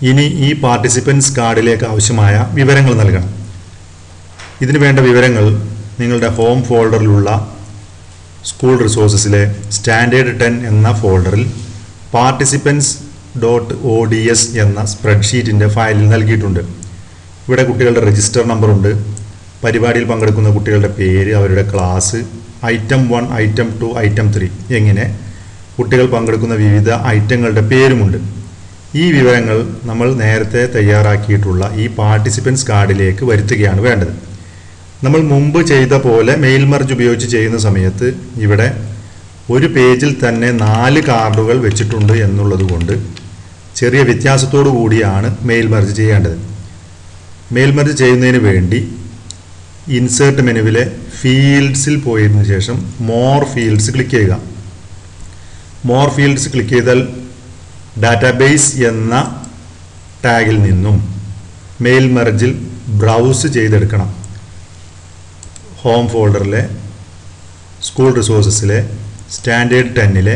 ഇനി ഈ പാർട്ടിസിപ്പൻസ് കാർഡിലേക്ക് ആവശ്യമായ വിവരങ്ങൾ നൽകണം ഇതിനു വേണ്ട വിവരങ്ങൾ നിങ്ങളുടെ ഹോം ഫോൾഡറിലുള്ള സ്കൂൾ റിസോഴ്സസിലെ സ്റ്റാൻഡേർഡ് ടെൻ എന്ന ഫോൾഡറിൽ participants dot O D S എന്ന സ്പ്രെഡ്ഷീറ്റിൻ്റെ ഫയലിൽ നൽകിയിട്ടുണ്ട് ഇവിടെ കുട്ടികളുടെ രജിസ്റ്റർ നമ്പറുണ്ട് പരിപാടിയിൽ പങ്കെടുക്കുന്ന കുട്ടികളുടെ പേര് അവരുടെ class item one item two item three എങ്ങനെ കുട്ടികൾ പങ്കെടുക്കുന്ന വിവിധ ഐറ്റങ്ങളുടെ പേരുമുണ്ട് ഈ വിവരങ്ങൾ നമ്മൾ നേരത്തെ തയ്യാറാക്കിയിട്ടുള്ള ഈ പാർട്ടിസിപ്പൻസ് കാർഡിലേക്ക് വരുത്തുകയാണ് വേണ്ടത് നമ്മൾ മുമ്പ് ചെയ്ത പോലെ മെയിൽ മർജ് ഉപയോഗിച്ച് ചെയ്യുന്ന സമയത്ത് ഇവിടെ ഒരു പേജിൽ തന്നെ നാല് കാർഡുകൾ വെച്ചിട്ടുണ്ട് എന്നുള്ളത് കൊണ്ട് ചെറിയ വ്യത്യാസത്തോടു കൂടിയാണ് മെയിൽ മർജ് ചെയ്യേണ്ടത് മെയിൽ മർജ് ചെയ്യുന്നതിന് വേണ്ടി ഇൻസേർട്ട് മെനുവിലെ ഫീൽഡ്സിൽ പോയതിനു ശേഷം മോർ ഫീൽഡ്സ് ക്ലിക്ക് ചെയ്യുക മോർ ഫീൽഡ്സ് ക്ലിക്ക് ചെയ്താൽ ഡാറ്റാബേസ് എന്ന ടാഗിൽ നിന്നും മെയിൽ മെർജിൽ ബ്രൗസ് ചെയ്തെടുക്കണം ഹോം ഫോൾഡറിലെ സ്കൂൾ റിസോഴ്സസിലെ സ്റ്റാൻഡേർഡ് ടെന്നിലെ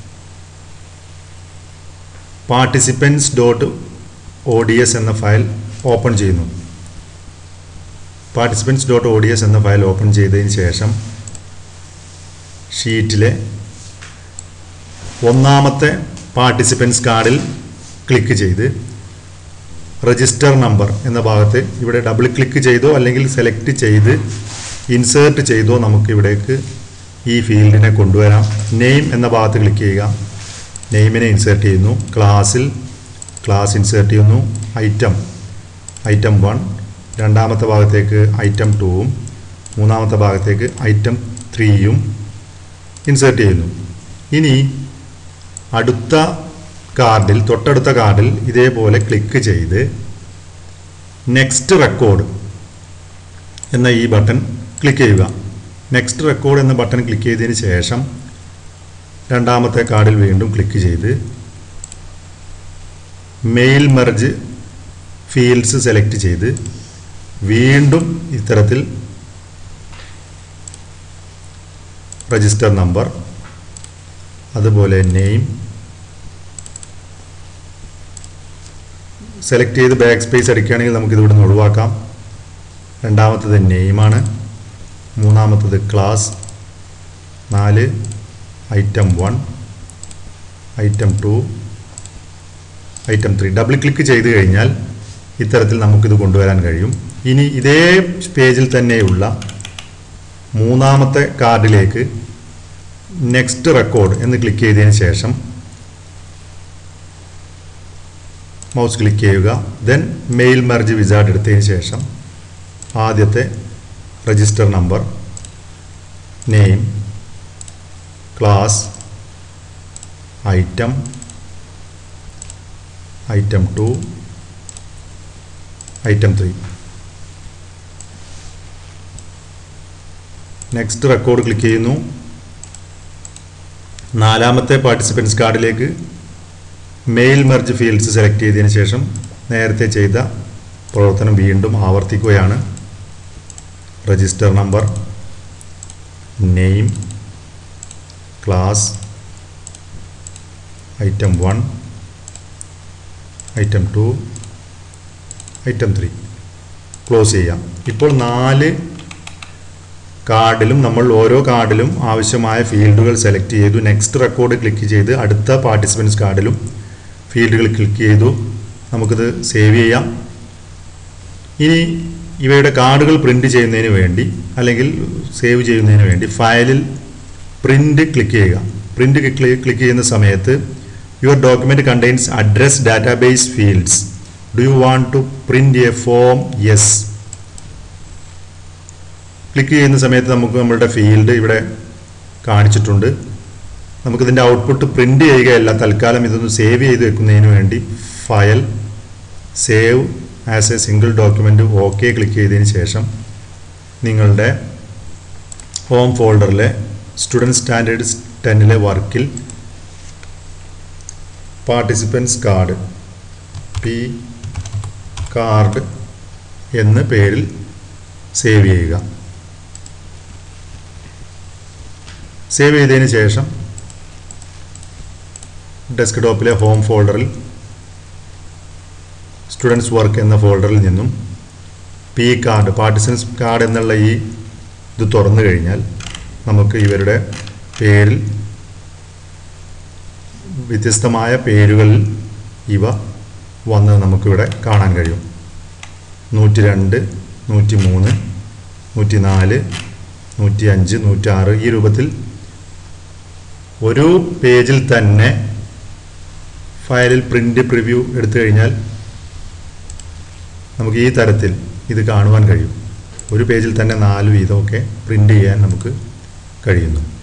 participants dot O D S എന്ന ഫയൽ ഓപ്പൺ ചെയ്യുന്നു participants dot O D S എന്ന ഫയൽ ഓപ്പൺ ചെയ്തതിന് ശേഷം ഷീറ്റിലെ ഒന്നാമത്തെ പാർട്ടിസിപ്പൻസ് കാർഡിൽ ക്ലിക്ക് ചെയ്ത് രജിസ്റ്റർ നമ്പർ എന്ന ഭാഗത്ത് ഇവിടെ ഡബിൾ ക്ലിക്ക് ചെയ്തോ അല്ലെങ്കിൽ സെലക്ട് ചെയ്ത് ഇൻസേർട്ട് ചെയ്തോ നമുക്ക് ഇവിടേക്ക് ഈ ഫീൽഡിനെ കൊണ്ടുവരാം നെയിം എന്ന ഭാഗത്ത് ക്ലിക്ക് ചെയ്യുക നെയിമിനെ ഇൻസേർട്ട് ചെയ്യുന്നു ക്ലാസ്സിൽ ക്ലാസ് ഇൻസേർട്ട് ചെയ്യുന്നു ഐറ്റം ഐറ്റം വൺ രണ്ടാമത്തെ ഭാഗത്തേക്ക് ഐറ്റം ടൂവും മൂന്നാമത്തെ ഭാഗത്തേക്ക് ഐറ്റം ത്രീയും ഇൻസേർട്ട് ചെയ്യുന്നു ഇനി അടുത്ത കാർഡിൽ തൊട്ടടുത്ത കാർഡിൽ ഇതേപോലെ ക്ലിക്ക് ചെയ്ത് നെക്സ്റ്റ് റെക്കോർഡ് എന്ന ഈ ബട്ടൺ ക്ലിക്ക് ചെയ്യുക നെക്സ്റ്റ് റെക്കോർഡ് എന്ന ബട്ടൺ ക്ലിക്ക് ചെയ്തതിന് ശേഷം രണ്ടാമത്തെ കാർഡിൽ വീണ്ടും ക്ലിക്ക് ചെയ്ത് മെയിൽ മെർജ് ഫീൽഡ്സ് സെലക്ട് ചെയ്ത് വീണ്ടും ഇത്തരത്തിൽ രജിസ്റ്റർ നമ്പർ അതുപോലെ നെയിം സെലക്ട് ചെയ്ത് ബാക്ക് സ്പേസ് അടിക്കുകയാണെങ്കിൽ നമുക്കിത് ഇവിടെ നിന്ന് ഒഴിവാക്കാം രണ്ടാമത്തത് നെയിമാണ് മൂന്നാമത്തത് ക്ലാസ് നാല് item one item two item three double click ചെയ്ത് കഴിഞ്ഞാൽ ഇത്തരത്തിൽ നമുക്കിത് കൊണ്ടുവരാൻ കഴിയും ഇനി ഇതേ പേജിൽ തന്നെയുള്ള മൂന്നാമത്തെ കാർഡിലേക്ക് നെക്സ്റ്റ് റെക്കോർഡ് എന്ന് ക്ലിക്ക് ചെയ്തതിന് ശേഷം മൗസ് ക്ലിക്ക് ചെയ്യുക ദെൻ മെയിൽ മെർജ് വിസാർഡ് എടുത്തതിന് ശേഷം ആദ്യത്തെ register number name class item item two item three next record click ചെയ്യുന്നു നാലാമത്തെ പാർട്ടിസിപ്പൻസ് കാർഡിലേക്ക് മെയിൽ മെർജ് ഫീൽഡ്സ് സെലക്ട് ചെയ്തതിന് ശേഷം നേരത്തെ ചെയ്ത പ്രവർത്തനം വീണ്ടും ആവർത്തിക്കുകയാണ് register number name class item one item two item three close ചെയ്യാം ഇപ്പോൾ നാല് കാർഡിലും നമ്മൾ ഓരോ കാർഡിലും ആവശ്യമായ ഫീൽഡുകൾ സെലക്ട് ചെയ്തു നെക്സ്റ്റ് റെക്കോർഡ് ക്ലിക്ക് ചെയ്ത് അടുത്ത പാർട്ടിസിപ്പൻസ് കാർഡിലും ഫീൽഡുകൾ ക്ലിക്ക് ചെയ്തു നമുക്കിത് സേവ് ചെയ്യാം ഇനി ഇവയുടെ കാർഡുകൾ പ്രിൻ്റ് ചെയ്യുന്നതിന് വേണ്ടി അല്ലെങ്കിൽ സേവ് ചെയ്യുന്നതിന് വേണ്ടി ഫയലിൽ പ്രിൻ്റ് ക്ലിക്ക് ചെയ്യുക പ്രിൻ്റ് ക്ലിക്ക് ചെയ്യുന്ന സമയത്ത് your document contains address database fields do you want to print a form yes click ചെയ്യുന്ന സമയത്ത് നമുക്ക് നമ്മളുടെ ഫീൽഡ് ഇവിടെ കാണിച്ചിട്ടുണ്ട് നമുക്കിതിൻ്റെ ഔട്ട്പുട്ട് പ്രിൻ്റ് ചെയ്യുകയല്ല തൽക്കാലം ഇതൊന്ന് സേവ് ചെയ്ത് വെക്കുന്നതിന് വേണ്ടി file save as a single document okay click ചെയ്തതിന് ശേഷം നിങ്ങളുടെ ഹോം ഫോൾഡറിലെ സ്റ്റുഡൻറ് സ്റ്റാൻഡേർഡ് ടെന്നിലെ വർക്കിൽ പാർട്ടിസിപ്പൻസ് കാർഡ് പി കാർഡ് എന്ന പേരിൽ സേവ് ചെയ്യുക സേവ് ചെയ്തതിന് ശേഷം ഡെസ്ക്ടോപ്പിലെ ഹോം ഫോൾഡറിൽ സ്റ്റുഡൻസ് വർക്ക് എന്ന ഫോൾഡറിൽ നിന്നും പി കാർഡ് പാർട്ടിസൻസ് കാർഡ് എന്നുള്ള ഈ ഇത് തുറന്നു കഴിഞ്ഞാൽ നമുക്ക് ഇവരുടെ പേരിൽ വ്യത്യസ്തമായ പേരുകളിൽ ഇവ വന്ന് നമുക്കിവിടെ കാണാൻ കഴിയും നൂറ്റി രണ്ട് നൂറ്റി മൂന്ന് നൂറ്റി നാല് നൂറ്റി അഞ്ച് നൂറ്റി ആറ് ഈ രൂപത്തിൽ ഒരു പേജിൽ തന്നെ ഫയലിൽ പ്രിൻ്റ് പ്രിവ്യൂ എടുത്തു കഴിഞ്ഞാൽ നമുക്ക് ഈ തരത്തിൽ ഇത് കാണുവാൻ കഴിയും ഒരു പേജിൽ തന്നെ നാല് വീതമൊക്കെ പ്രിൻ്റ് ചെയ്യാൻ നമുക്ക് കഴിയുന്നു